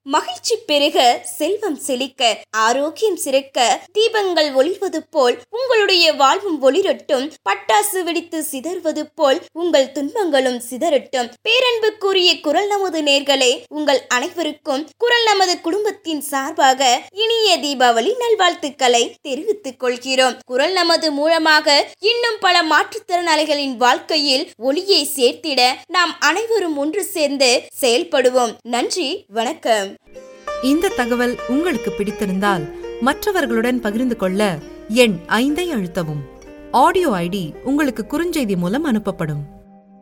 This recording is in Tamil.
மகிழ்ச்சி பெருக செல்வம் செழிக்க ஆரோக்கியம் சிறக்க தீபங்கள் ஒளிர்வது போல் உங்களுடைய வாழ்வும் ஒளிரட்டும் பட்டாசு வெடித்து சிதறுவது போல் உங்கள் துன்பங்களும் சிதறட்டும் பேரன்புக்குரிய குரல் நமது நேர்களே உங்கள் அனைவருக்கும் குரல் நமது குடும்பத்தின் சார்பாக இனிய தீபாவளி நல்வாழ்த்துக்களை தெரிவித்துக் கொள்கிறோம் குரல் நமது மூலமாக இன்னும் பல மாற்றுத்திறனாளிகளின் வாழ்க்கையில் ஒளியை சேர்த்திட நாம் அனைவரும் ஒன்று சேர்ந்து செயல்படுவோம் நன்றி வணக்கம் இந்த தகவல் உங்களுக்கு பிடித்திருந்தால் மற்றவர்களுடன் பகிர்ந்து கொள்ள எண் ஐந்தை அழுத்தவும் ஆடியோ ஐடி உங்களுக்கு குறுஞ்செய்தி மூலம் அனுப்பப்படும்